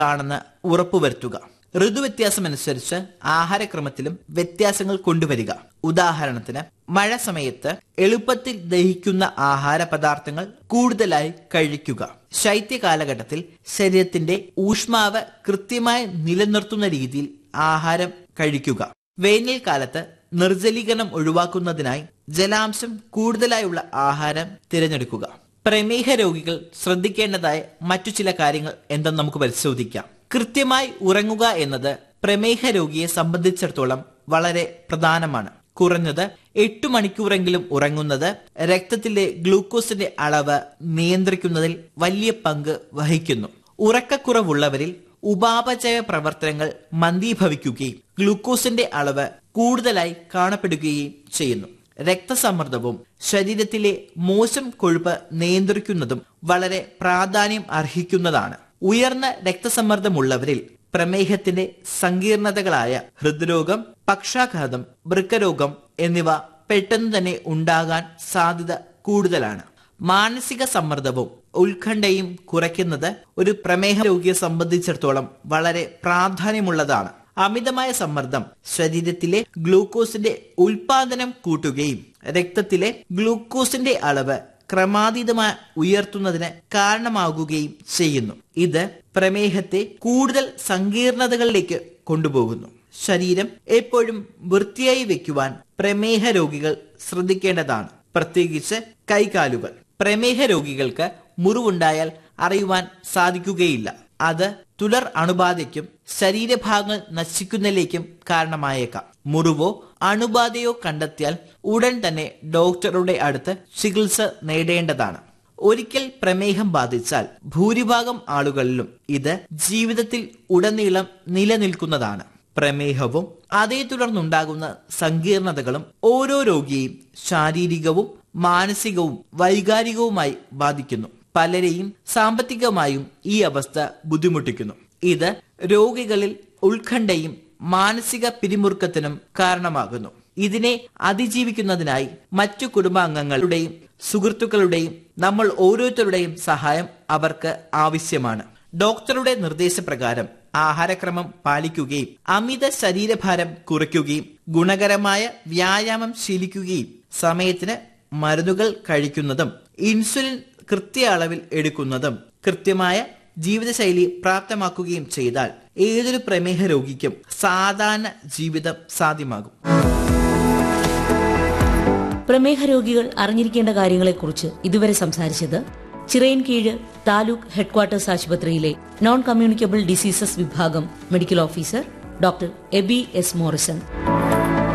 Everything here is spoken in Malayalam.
ആണെന്ന് ഉറപ്പുവരുത്തുക ഋതുവ്യത്യാസമനുസരിച്ച് ആഹാരക്രമത്തിലും വ്യത്യാസങ്ങൾ കൊണ്ടുവരിക ഉദാഹരണത്തിന് മഴ സമയത്ത് എളുപ്പത്തിൽ ദഹിക്കുന്ന ആഹാര പദാർത്ഥങ്ങൾ കൂടുതലായി കഴിക്കുക ശൈത്യ കാലഘട്ടത്തിൽ ശരീരത്തിന്റെ ഊഷ്മാവ് കൃത്യമായി നിലനിർത്തുന്ന രീതിയിൽ ആഹാരം കഴിക്കുക വേനൽക്കാലത്ത് നിർജ്ജലീകരണം ഒഴിവാക്കുന്നതിനായി ജലാംശം കൂടുതലായുള്ള ആഹാരം തിരഞ്ഞെടുക്കുക പ്രമേഹ രോഗികൾ ശ്രദ്ധിക്കേണ്ടതായ മറ്റു ചില കാര്യങ്ങൾ എന്തെന്ന് നമുക്ക് പരിശോധിക്കാം കൃത്യമായി ഉറങ്ങുക എന്നത് പ്രമേഹ രോഗിയെ സംബന്ധിച്ചിടത്തോളം വളരെ പ്രധാനമാണ് കുറഞ്ഞത് എട്ടു മണിക്കൂറെങ്കിലും ഉറങ്ങുന്നത് രക്തത്തിലെ ഗ്ലൂക്കോസിന്റെ അളവ് നിയന്ത്രിക്കുന്നതിൽ വലിയ പങ്ക് വഹിക്കുന്നു ഉറക്കക്കുറവുള്ളവരിൽ ഉപാപചയ പ്രവർത്തനങ്ങൾ മന്ദീഭവിക്കുകയും ഗ്ലൂക്കോസിന്റെ അളവ് കൂടുതലായി കാണപ്പെടുകയും ചെയ്യുന്നു രക്തസമ്മർദ്ദവും ശരീരത്തിലെ മോശം കൊഴുപ്പ് നിയന്ത്രിക്കുന്നതും വളരെ പ്രാധാന്യം അർഹിക്കുന്നതാണ് ഉയർന്ന രക്തസമ്മർദ്ദമുള്ളവരിൽ പ്രമേഹത്തിന്റെ സങ്കീർണതകളായ ഹൃദ്രോഗം പക്ഷാഘാതം വൃക്കരോഗം എന്നിവ പെട്ടെന്ന് തന്നെ ഉണ്ടാകാൻ സാധ്യത കൂടുതലാണ് മാനസിക സമ്മർദ്ദവും ഉത്കണ്ഠയും കുറയ്ക്കുന്നത് ഒരു പ്രമേഹ രോഗിയെ സംബന്ധിച്ചിടത്തോളം വളരെ പ്രാധാന്യമുള്ളതാണ് അമിതമായ സമ്മർദ്ദം ശരീരത്തിലെ ഗ്ലൂക്കോസിന്റെ ഉൽപാദനം കൂട്ടുകയും രക്തത്തിലെ ഗ്ലൂക്കോസിന്റെ അളവ് ക്രമാതീതമായി ഉയർത്തുന്നതിന് കാരണമാകുകയും ചെയ്യുന്നു ഇത് പ്രമേഹത്തെ കൂടുതൽ സങ്കീർണതകളിലേക്ക് കൊണ്ടുപോകുന്നു ശരീരം എപ്പോഴും വൃത്തിയായി വെക്കുവാൻ പ്രമേഹ രോഗികൾ ശ്രദ്ധിക്കേണ്ടതാണ് പ്രത്യേകിച്ച് കൈകാലുകൾ പ്രമേഹ രോഗികൾക്ക് മുറിവുണ്ടായാൽ അറിയുവാൻ സാധിക്കുകയില്ല അത് തുടർ അണുബാധയ്ക്കും ശരീരഭാഗങ്ങൾ നശിക്കുന്നതിലേക്കും കാരണമായേക്കാം മുറിവോ അണുബാധയോ കണ്ടെത്തിയാൽ ഉടൻ തന്നെ ഡോക്ടറുടെ അടുത്ത് ചികിത്സ നേടേണ്ടതാണ് ഒരിക്കൽ പ്രമേഹം ബാധിച്ചാൽ ഭൂരിഭാഗം ആളുകളിലും ഇത് ജീവിതത്തിൽ ഉടനീളം നിലനിൽക്കുന്നതാണ് പ്രമേഹവും അതേ തുടർന്നുണ്ടാകുന്ന സങ്കീർണതകളും ഓരോ രോഗിയെയും ശാരീരികവും മാനസികവും വൈകാരികവുമായി ബാധിക്കുന്നു പലരെയും സാമ്പത്തികമായും ഈ അവസ്ഥ ബുദ്ധിമുട്ടിക്കുന്നു ഇത് രോഗികളിൽ ഉത്കണ്ഠയും മാനസിക പിരിമുറുക്കത്തിനും കാരണമാകുന്നു ഇതിനെ അതിജീവിക്കുന്നതിനായി മറ്റു കുടുംബാംഗങ്ങളുടെയും സുഹൃത്തുക്കളുടെയും നമ്മൾ ഓരോരുത്തരുടെയും സഹായം അവർക്ക് ആവശ്യമാണ് ഡോക്ടറുടെ നിർദ്ദേശപ്രകാരം ആഹാരക്രമം പാലിക്കുകയും അമിത ശരീരഭാരം കുറയ്ക്കുകയും ഗുണകരമായ വ്യായാമം ശീലിക്കുകയും സമയത്തിന് മരുന്നുകൾ കഴിക്കുന്നതും ഇൻസുലിൻ കൃത്യ അളവിൽ എടുക്കുന്നതും കൃത്യമായ ജീവിതശൈലി പ്രാപ്തമാക്കുകയും ചെയ്താൽ ഏതൊരു പ്രമേഹ രോഗിക്കും സാധാരണ ജീവിതം സാധ്യമാകും പ്രമേഹ രോഗികൾ അറിഞ്ഞിരിക്കേണ്ട കാര്യങ്ങളെക്കുറിച്ച് ഇതുവരെ സംസാരിച്ചത് ചിറയൻകീഴ് താലൂക്ക് ഹെഡ്ക്വാർട്ടേഴ്സ് ആശുപത്രിയിലെ നോൺ കമ്മ്യൂണിക്കബിൾ ഡിസീസസ് വിഭാഗം medical officer doctor Abi S Morrison